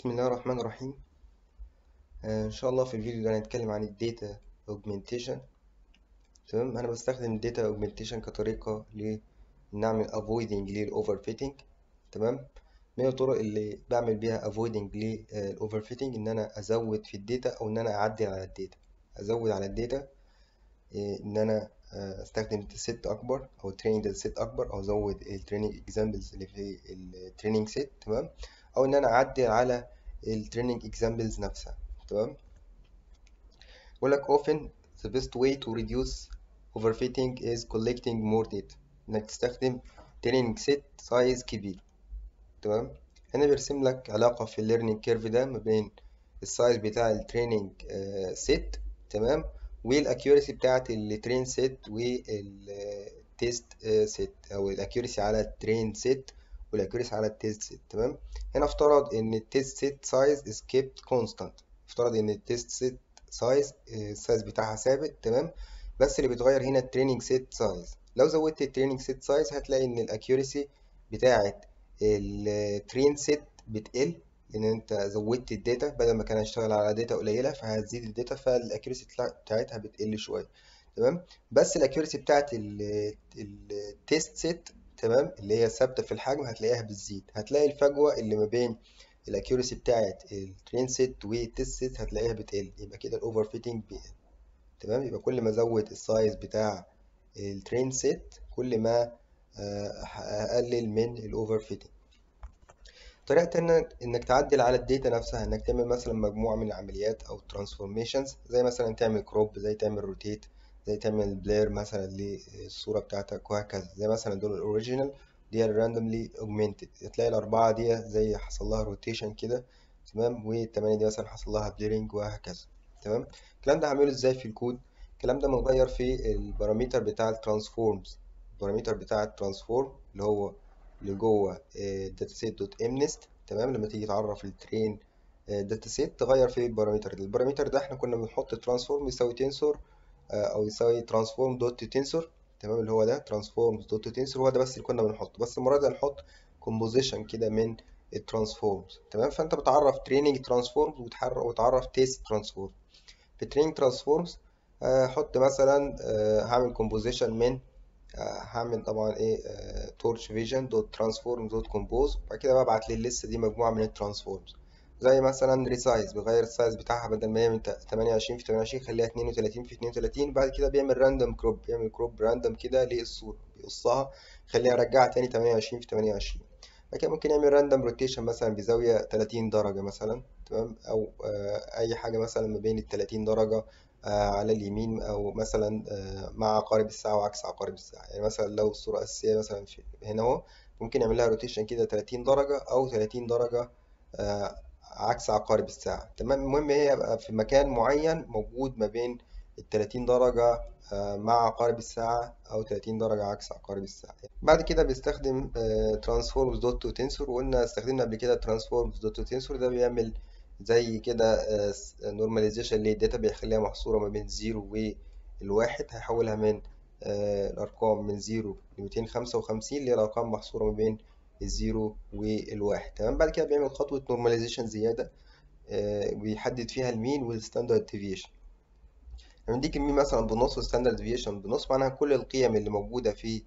بسم الله الرحمن الرحيم آه، ان شاء الله في الفيديو ده هنتكلم عن الداتا augmentation تمام انا بستخدم الداتا augmentation كطريقه لنعمل avoiding للاوفرفيتنج تمام من الطرق اللي بعمل بيها avoiding للاوفرفيتنج ان انا ازود في الداتا او ان انا اعدل على الداتا ازود على الداتا ان انا استخدم ست اكبر او تريننج داتا ست اكبر او ازود التريننج اكزامبلز اللي في التريننج ست تمام او ان انا اعدل على التريننج اكزامبلز نفسها تمام بقول لك often the best way to reduce overfitting is collecting more data انك تستخدم training set size كبير تمام هنا بيرسم لك علاقة في الليرنينج كيرف ده ما بين السايز بتاع التريننج set تمام والاكيورسي بتاعت الترين set والتيست set او الاكيورسي على الترين set والاكيورسي على التيست سيت تمام هنا افترض ان التيست سيت سايز از كيبت كونستانت افترض ان التيست سيت سايز السايز بتاعها ثابت تمام بس اللي بيتغير هنا التريننج سيت سايز لو زودت التريننج سيت سايز هتلاقي ان الاكيورسي بتاعه الترين سيت بتقل لان انت زودت الداتا بدل ما كان هيشتغل على داتا قليله فهتزيد الداتا فالاكيورسي بتاعتها بتقل شويه تمام بس الاكيورسي بتاعت التيست سيت تمام اللي هي ثابته في الحجم هتلاقيها بتزيد هتلاقي الفجوه اللي ما بين الاكيورسي بتاعه الترين سيت والتيست سيت هتلاقيها بتقل يبقى كده الاوفر فيتنج بيقل تمام يبقى كل ما ازود السايز بتاع الترين سيت كل ما هقلل من الاوفر فيتنج طريقة تانية انك تعدل على الداتا نفسها انك تعمل مثلا مجموعة من العمليات او ترانسفورميشنز زي مثلا تعمل كروب زي تعمل روتيت زي تعمل بلير مثلا للصورة بتاعتك وهكذا زي مثلا دول الاوريجينال دي الراندوملي اوجمنتد تلاقي الأربعة دي زي حصل لها روتيشن كده تمام والتمانية دي مثلا حصل لها بليرنج وهكذا تمام الكلام ده هعمله ازاي في الكود الكلام ده متغير في البارامتر بتاع الترانسفورمز البارامتر بتاع الترانسفورم اللي هو اللي جوه داتا سيت دوت امنست تمام لما تيجي تعرف الترين داتا سيت تغير في البارامتر ده البارامتر ده احنا كنا بنحط ترانسفورم يساوي تنسور او يساوي ترانسفورم دوت تنسور تمام اللي هو ده ترانسفورمز دوت تنسور هو ده بس اللي كنا بنحطه بس المره دي هنحط كومبوزيشن كده من الترانسفورمز تمام فانت بتعرف تريننج ترانسفورمز وتعرف تيست ترانسفورم في تريننج ترانسفورمز هحط مثلا هعمل كومبوزيشن من هعمل طبعا ايه تورش فيجن دوت ترانسفورم دوت كومبوز وبعد كده ببعت للليست دي مجموعه من الترانسفورمز زي مثلا ريسايز بغير السايز بتاعها بدل ما هي من 28 في 28 خليها 32 في 32 بعد كده بيعمل راندوم كروب بيعمل كروب راندوم كده للصوره بيقصها يخليها يرجعها تاني 28 في 28 بعد كده ممكن يعمل راندوم روتيشن مثلا بزاويه 30 درجه مثلا تمام او اي حاجه مثلا ما بين ال 30 درجه على اليمين او مثلا مع عقارب الساعه وعكس عقارب الساعه يعني مثلا لو الصوره الاساسيه مثلا في هنا اهو ممكن يعمل لها روتيشن كده 30 درجه او 30 درجه عكس عقارب الساعة تمام المهم هي يبقى في مكان معين موجود ما بين ال 30 درجة مع عقارب الساعة أو 30 درجة عكس عقارب الساعة بعد كده بيستخدم ترانسفورمز دوت تنسور وقلنا استخدمنا قبل كده ترانسفورمز دوت تنسور ده بيعمل زي كده نورماليزيشن للداتا بيخليها محصورة ما بين زيرو والواحد هيحولها من الأرقام من زيرو ل 255 اللي هي الأرقام محصورة ما بين الزيرو والواحد تمام بعد كده بيعمل خطوة نورماليزيشن زيادة آه بيحدد فيها المين والستاندرد ديفيشن لما نديك المين مثلا بنص والستاندرد ديفيشن بنص معناها كل القيم اللي موجودة في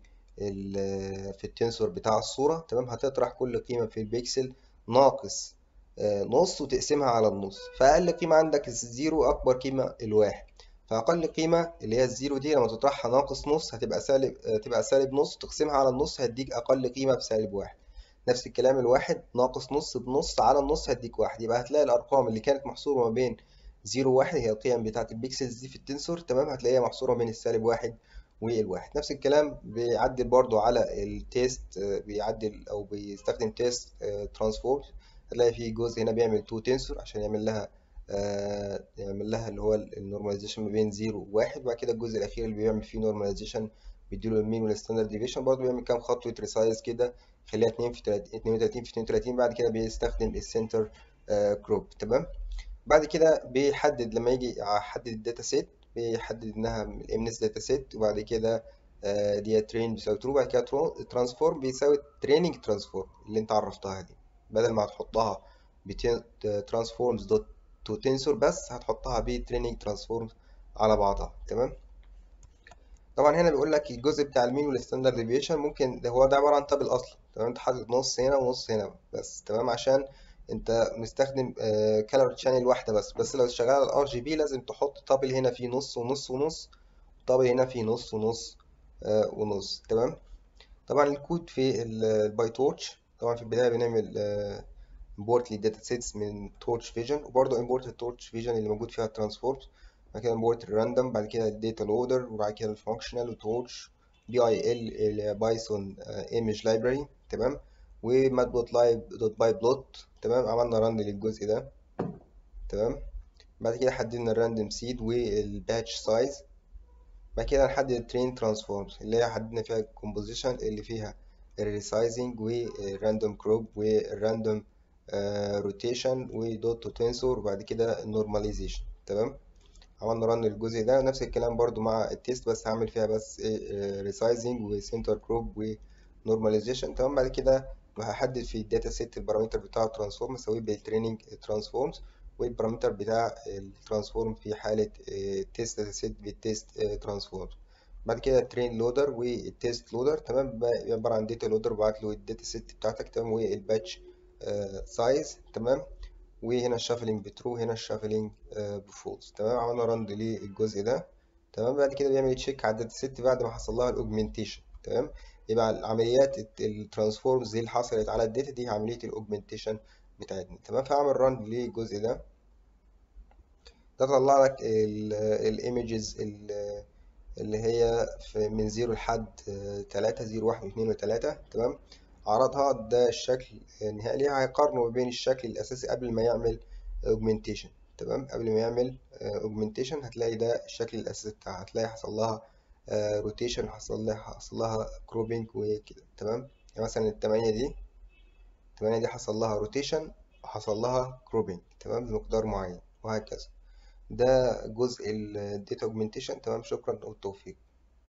في التنسور بتاع الصورة تمام هتطرح كل قيمة في البيكسل ناقص آه نص وتقسمها على النص فأقل قيمة عندك الزيرو أكبر قيمة الواحد فأقل قيمة اللي هي الزيرو دي لما تطرحها ناقص نص هتبقى سالب تبقى سالب نص تقسمها على النص هتديك أقل قيمة بسالب واحد نفس الكلام الواحد ناقص نص بنص على النص هديك واحد يبقى هتلاقي الأرقام اللي كانت محصورة ما بين زيرو وواحد هي القيم بتاعة البيكسلز دي في التنسور تمام هتلاقيها محصورة بين السالب واحد والواحد نفس الكلام بيعدل برضو على التيست بيعدل أو بيستخدم تيست ترانسفورم هتلاقي في جزء هنا بيعمل تو تنسور عشان يعمل لها آه يعمل لها اللي هو النورماليزيشن ما بين زيرو وواحد وبعد كده الجزء الأخير اللي بيعمل فيه نورماليزيشن بيديله المين والستاندرد ديفيشن برضه بيعمل كام خطوة ريسايز كده يخليها 2 في 32 في 32 بعد كده بيستخدم السنتر آه كروب تمام بعد كده بيحدد لما يجي يحدد الداتا سيت بيحدد انها من الامنس داتا سيت وبعد كده آه دي ترين بيساوي ترو بعد كده ترانسفورم بيساوي تريننج ترانسفورم اللي انت عرفتها دي بدل ما هتحطها بترانسفورمز دوت تو تنسور بس هتحطها بتريننج ترانسفورمز على بعضها تمام طبعا هنا بيقول لك الجزء بتاع المين والستاندرد ديفيشن ممكن ده هو ده عباره عن تابل اصلا تمام انت حاطط نص هنا ونص هنا بس تمام عشان انت مستخدم كالر شانل واحده بس بس لو شغال على الار جي بي لازم تحط تابل هنا فيه نص ونص ونص تابل هنا فيه نص ونص آه ونص تمام طبعا الكود في الباي تورش طبعا في البدايه بنعمل امبورت للداتا سيتس من تورش فيجن وبرضه امبورت التورش فيجن اللي موجود فيها الترانسفورمز بعد كده امبورت الراندوم بعد كده الداتا لودر وبعد كده الفانكشنال وتورش بي اي ال البايثون ايمج لايبراري تمام وماتبوت لايب دوت باي بلوت تمام عملنا رن للجزء ده تمام بعد كده حددنا الراندوم سيد والباتش سايز بعد كده نحدد الترين ترانسفورمز اللي هي حددنا فيها الكومبوزيشن اللي فيها الريسايزنج والراندوم كروب والراندوم روتيشن ودوت تو تنسور وبعد كده النورماليزيشن تمام عملنا رن للجزء ده نفس الكلام برضو مع التيست بس هعمل فيها بس ريسايزنج وسنتر كروب ونورماليزيشن تمام بعد كده هحدد في الداتا سيت البارامتر بتاع الترانسفورم اسويه بالتريننج ترانسفورمز والبارامتر بتاع الترانسفورم في حالة تيست داتا سيت بالتيست ترانسفورم بعد كده الترين لودر والتيست لودر تمام عبارة عن داتا لودر وبعت له الداتا سيت بتاعتك تمام والباتش سايز تمام وهنا الشافلينج بترو هنا الشافلينج بفولس تمام عملنا رند للجزء ده تمام بعد كده بيعمل تشيك على الداتا سيت بعد ما حصل لها الاوجمنتيشن تمام يبقى العمليات الترانسفورمز دي اللي حصلت على الداتا دي عملية الاوجمنتيشن بتاعتنا تمام فاعمل رن للجزء ده ده طلع لك الايمجز اللي هي في من زيرو لحد تلاتة زيرو واحد واثنين وتلاتة تمام عرضها ده الشكل النهائي ليها هيقارنه ما بين الشكل الأساسي قبل ما يعمل augmentation تمام قبل ما يعمل augmentation هتلاقي ده الشكل الأساسي بتاعها هتلاقي حصل لها روتيشن حصل لها حصل لها كروبينج وكده تمام يعني مثلا التمانية دي التمانية دي حصل لها روتيشن وحصل لها كروبينج تمام بمقدار معين وهكذا ده جزء الداتا augmentation تمام شكرا والتوفيق